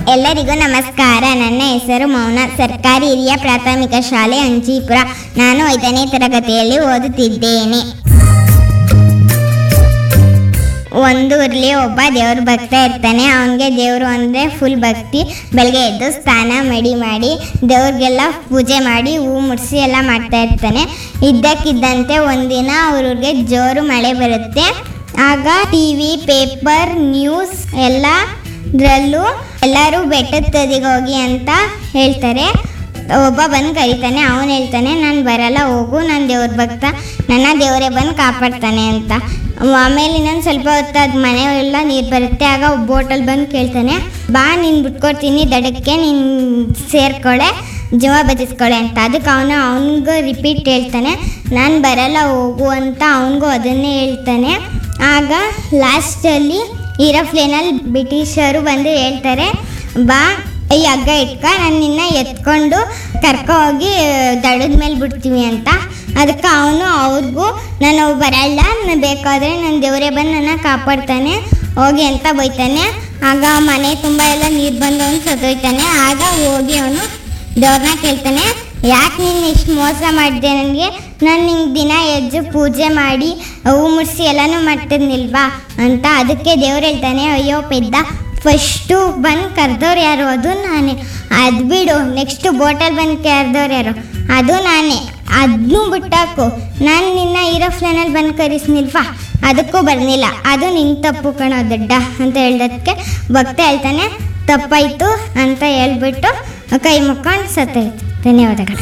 ಎಲ್ಲರಿಗೂ ನಮಸ್ಕಾರ ನನ್ನ ಹೆಸರು ಮೌನ ಸರ್ಕಾರಿ ಹಿರಿಯ ಪ್ರಾಥಮಿಕ ಶಾಲೆ ಅಂಜೀಪುರ ನಾನು ಐದನೇ ತರಗತಿಯಲ್ಲಿ ಓದುತ್ತಿದ್ದೇನೆ ಒಂದು ಊರ್ಲಿ ಒಬ್ಬ ದೇವ್ರ ಭಕ್ತ ಇರ್ತಾನೆ ಅವನಿಗೆ ದೇವರು ಅಂದರೆ ಫುಲ್ ಭಕ್ತಿ ಬೆಳಗ್ಗೆ ಎದ್ದು ಸ್ನಾನ ಮಡಿ ಮಾಡಿ ದೇವ್ರಿಗೆಲ್ಲ ಪೂಜೆ ಮಾಡಿ ಹೂ ಮುಡಿಸಿ ಎಲ್ಲ ಮಾಡ್ತಾ ಇರ್ತಾನೆ ಇದ್ದಕ್ಕಿದ್ದಂತೆ ಒಂದಿನ ಅವ್ರಿಗೆ ಜೋರು ಮಳೆ ಬರುತ್ತೆ ಆಗ ಟಿ ವಿ ಪೇಪರ್ ನ್ಯೂಸ್ ಎಲ್ಲದರಲ್ಲೂ ಎಲ್ಲರೂ ಬೆಟ್ಟದ ತುದಿಗೆ ಹೋಗಿ ಅಂತ ಹೇಳ್ತಾರೆ ಒಬ್ಬ ಬಂದು ಕರೀತಾನೆ ಅವನು ಹೇಳ್ತಾನೆ ನಾನು ಬರಲ್ಲ ಹೋಗು ನಾನು ದೇವ್ರ ಭಕ್ತ ನನ್ನ ದೇವರೇ ಬಂದು ಕಾಪಾಡ್ತಾನೆ ಅಂತ ಆಮೇಲೆ ಇನ್ನೊಂದು ಸ್ವಲ್ಪ ಹೊತ್ತಾದ ಮನೆಯೆಲ್ಲ ನೀರು ಬರುತ್ತೆ ಆಗ ಒಬ್ಬ ಬೋಟಲ್ಲಿ ಬಂದು ಕೇಳ್ತಾನೆ ಬಾ ನೀನು ಬಿಟ್ಕೊಡ್ತೀನಿ ದಡಕ್ಕೆ ನೀನು ಸೇರ್ಕೊಳೆ ಜೀವ ಬದಿಸ್ಕೊಳೆ ಅಂತ ಅದಕ್ಕೆ ಅವನು ಅವನಿಗೂ ರಿಪೀಟ್ ಹೇಳ್ತಾನೆ ನಾನು ಬರಲ್ಲ ಹೋಗು ಅಂತ ಅವನಿಗೂ ಅದನ್ನೇ ಹೇಳ್ತಾನೆ ಆಗ ಲಾಸ್ಟಲ್ಲಿ ಏರೋಪ್ಲೇನಲ್ಲಿ ಬ್ರಿಟಿಷರು ಬಂದು ಹೇಳ್ತಾರೆ ಬಾ ಈ ಹಗ್ಗ ಇಟ್ಕ ನಾನು ನಿನ್ನ ಎತ್ಕೊಂಡು ಕರ್ಕೊ ಹೋಗಿ ದಡದ ಮೇಲೆ ಬಿಡ್ತೀವಿ ಅಂತ ಅದಕ್ಕೆ ಅವನು ಅವ್ರಿಗೂ ನಾನು ಬರಲ್ಲ ನಾನು ಬೇಕಾದರೆ ನನ್ನ ದೇವರೇ ಬಂದು ನನ್ನ ಕಾಪಾಡ್ತಾನೆ ಹೋಗಿ ಅಂತ ಬೈತಾನೆ ಆಗ ಮನೆ ತುಂಬ ಎಲ್ಲ ನೀರು ಬಂದು ಅವನು ಸತ್ತೋಯ್ತಾನೆ ಆಗ ಹೋಗಿ ಅವನು ದೇವ್ರನ್ನ ಕೇಳ್ತಾನೆ ಯಾಕೆ ನೀನು ಇಷ್ಟು ಮೋಸ ಮಾಡಿದೆ ನನಗೆ ನಾನು ನಿಂಗೆ ದಿನ ಎದ್ದು ಪೂಜೆ ಮಾಡಿ ಹೂ ಮುಡಿಸಿ ಎಲ್ಲನೂ ಮಾಡ್ತಿದ್ನಿಲ್ವಾ ಅಂತ ಅದಕ್ಕೆ ದೇವ್ರು ಹೇಳ್ತಾನೆ ಅಯ್ಯೋ ಪೆದ್ದ ಫಸ್ಟು ಬಂದು ಕರೆದವ್ರು ಯಾರು ಅದು ನಾನೇ ಅದು ಬಿಡು ನೆಕ್ಸ್ಟು ಬೋಟಲ್ ಬಂದು ಕರೆದವ್ರು ಯಾರು ಅದು ನಾನೇ ಅದನ್ನೂ ಬಿಟ್ಟಾಕು ನಾನು ನಿನ್ನ ಏರೋಪ್ಲೇನಲ್ಲಿ ಬಂದು ಕರೆಸ್ನಿಲ್ವಾ ಅದಕ್ಕೂ ಬರ್ನಿಲ್ಲ ಅದು ನಿನ್ನ ತಪ್ಪು ಕಣೋ ದೊಡ್ಡ ಅಂತ ಹೇಳ್ದಕ್ಕೆ ಭಕ್ತ ಹೇಳ್ತಾನೆ ತಪ್ಪಾಯ್ತು ಅಂತ ಹೇಳ್ಬಿಟ್ಟು ಕೈ ಮುಕ್ಕೊಂಡು ಸತ್ತೋಯ್ತು ಧನ್ಯವಾದಗಳು